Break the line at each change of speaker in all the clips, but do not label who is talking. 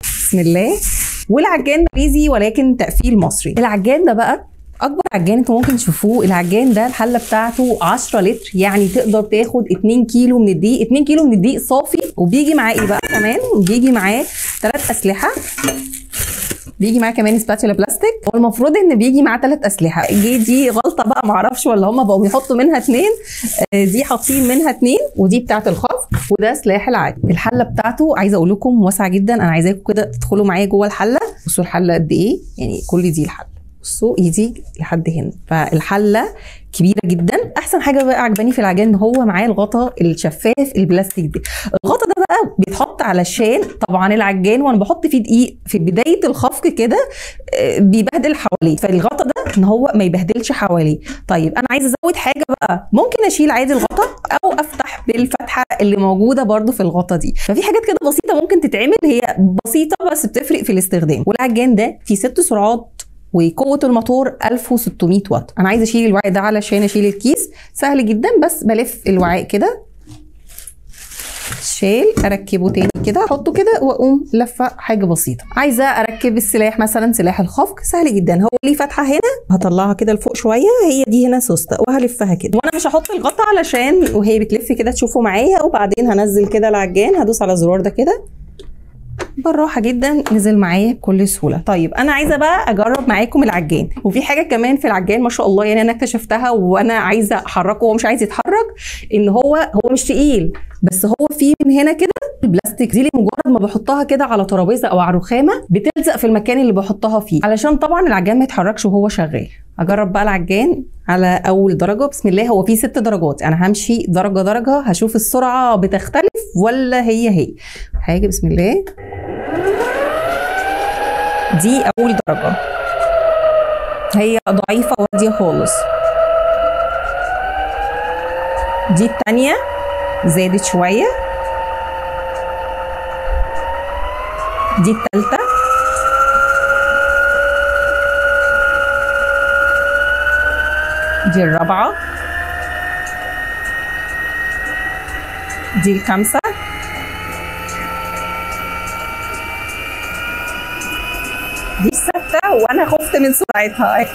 بسم الله والعجان ماليزي ولكن تقفيل مصري العجان ده بقى اكبر عجان انتوا ممكن تشوفوه العجان ده الحله بتاعته 10 لتر يعني تقدر تاخد 2 كيلو من الدقيق 2 كيلو من الدقيق صافي وبيجي معاه ايه بقى كمان بيجي معاه ثلاث اسلحه بيجي معاه كمان سباتولا بلاستيك هو المفروض ان بيجي معاه ثلاث اسلحه جي دي غلطه بقى معرفش ولا هم بقوا يحطوا منها اثنين دي حاطين منها اثنين ودي بتاعه الخفق وده سلاح العادي الحله بتاعته عايزه اقول لكم واسعه جدا انا عايزاكم كده تدخلوا معايا جوه الحله بصوا الحله قد ايه يعني كل دي الحله بصوا ايدي لحد هنا فالحله كبيره جدا احسن حاجه بقى عجباني في العجان ان هو معاه الغطا الشفاف البلاستيك ده الغطا ده بقى بيتحط علشان طبعا العجان وانا بحط فيه دقيق في بدايه الخفق كده آه، بيبهدل حواليه فالغطا ده ان هو ما يبهدلش حواليه طيب انا عايزه ازود حاجه بقى ممكن اشيل عادي الغطا او افتح بالفتحه اللي موجوده برده في الغطا دي ففي حاجات كده بسيطه ممكن تتعمل هي بسيطه بس بتفرق في الاستخدام والعجان ده فيه ست سرعات وقوه الموتور 1600 واط انا عايزه اشيل الوعاء ده علشان اشيل الكيس سهل جدا بس بلف الوعاء كده شيل اركبه تاني كده احطه كده واقوم لفه حاجه بسيطه عايزه اركب السلاح مثلا سلاح الخفق سهل جدا هو ليه فتحه هنا هطلعها كده لفوق شويه هي دي هنا سوسته وهلفها كده وانا مش هحط الغطا علشان وهي بتلف كده تشوفوا معايا وبعدين هنزل كده العجان هدوس على الزرار ده كده بالراحه جدا نزل معايا بكل سهوله طيب انا عايزه بقى اجرب معاكم العجان وفي حاجه كمان في العجان ما شاء الله يعني انا اكتشفتها وانا عايزه احركه وهو مش عايز يتحرك ان هو هو مش تقيل بس هو في من هنا كده البلاستيك دي اللي مجرد ما بحطها كده على ترابيزه او على رخامه بتلزق في المكان اللي بحطها فيه علشان طبعا العجان ما يتحركش وهو شغال اجرب بقى العجان على اول درجه بسم الله هو فيه ست درجات انا همشي درجه درجه هشوف السرعه بتختلف ولا هي هي حاجه بسم الله دي اول درجه هي ضعيفه وهاديه خالص دي التانية زادت شوية دي التالتة دي الرابعة دي الخامسة دي الستة وأنا خفت من سرعتها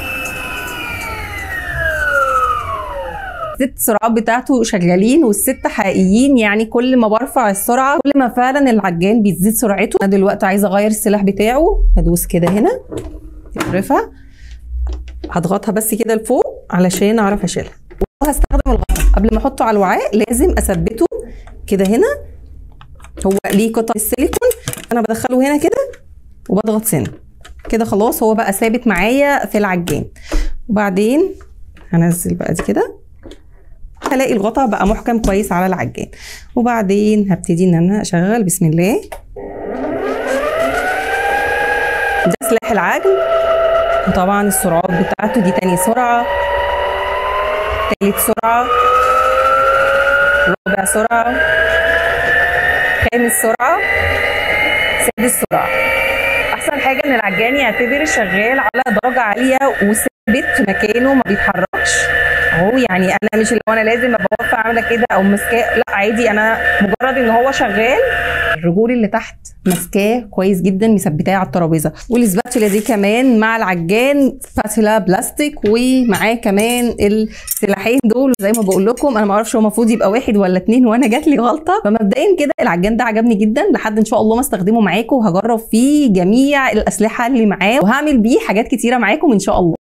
الست سرعات بتاعته شغالين والست حقيقيين يعني كل ما برفع السرعه كل ما فعلا العجان بيزيد سرعته انا دلوقتي عايزه اغير السلاح بتاعه هدوس كده هنا ارفع هضغطها بس كده لفوق علشان اعرف اشيلها وهستخدم الغطا قبل ما احطه على الوعاء لازم اثبته كده هنا هو ليه قطع السيليكون انا بدخله هنا كده وبضغط سن كده خلاص هو بقى ثابت معايا في العجان وبعدين هنزل بقى دي كده هلاقي الغطا بقى محكم كويس على العجان وبعدين هبتدي ان انا اشغل بسم الله ده سلاح العجن وطبعا السرعات بتاعته دي تاني سرعة تالت سرعة رابع سرعة خامس سرعة سادس سرعة أحسن حاجة إن العجان يعتبر الشغال على درجة عالية وثابت في مكانه ما بيتحركش اهو يعني انا مش اللي هو انا لازم ابقى واقفه عامله كده او ماسكاه لا عادي انا مجرد ان هو شغال الرجول اللي تحت ماسكاه كويس جدا مثبتاه على الترابيزه والسباتولا دي كمان مع العجان سباتولا بلاستيك ومعاه كمان السلاحين دول زي ما بقول لكم انا ما اعرفش هو المفروض يبقى واحد ولا اتنين وانا جات لي غلطه فمبدئيا كده العجان ده عجبني جدا لحد ان شاء الله ما استخدمه معاكم وهجرب فيه جميع الاسلحه اللي معاه وهعمل بيه حاجات كتيره معاكم ان شاء الله